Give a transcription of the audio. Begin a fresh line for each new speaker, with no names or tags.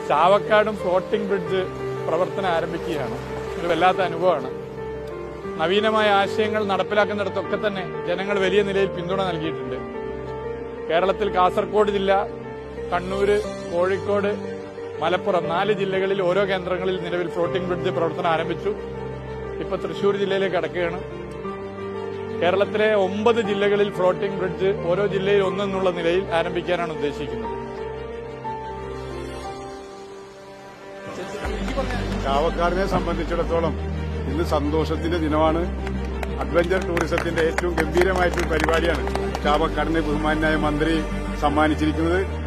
ചാവക്കാടും floating bridge പ്രവർത്തനം ആരംഭിക്കുകയാണ് ഒരു വല്ലാത്ത അനുഭവമാണ് നവീനമായ ആശയങ്ങൾ നടപ്പിലാക്കുന്നിടത്തൊക്കെ തന്നെ ജനങ്ങൾ വലിയ നിലയിൽ പിന്തുണ നൽകിയിട്ടുണ്ട് കേരളത്തിൽ കാസർഗോഡ് ജില്ല കണ്ണൂര് കോഴിക്കോട് മലപ്പുറം നാല് ജില്ലകളിൽ ഓരോ കേന്ദ്രങ്ങളിൽ നിലവിൽ ഫ്ലോട്ടിംഗ് ബ്രിഡ്ജ് പ്രവർത്തനം ആരംഭിച്ചു ഇപ്പൊ തൃശൂർ ജില്ലയിലേക്ക് കടക്കുകയാണ് കേരളത്തിലെ ഒമ്പത് ജില്ലകളിൽ ഫ്ലോട്ടിംഗ് ബ്രിഡ്ജ് ഓരോ ജില്ലയിൽ ഒന്നെന്നുള്ള നിലയിൽ ആരംഭിക്കാനാണ് ഉദ്ദേശിക്കുന്നത്
ചാവക്കാടിനെ സംബന്ധിച്ചിടത്തോളം ഇന്ന് സന്തോഷത്തിന്റെ ദിനമാണ് അഡ്വഞ്ചർ ടൂറിസത്തിന്റെ ഏറ്റവും ഗംഭീരമായിട്ടൊരു പരിപാടിയാണ് ചാവക്കാടിനെ ബഹുമാനായ മന്ത്രി സമ്മാനിച്ചിരിക്കുന്നത്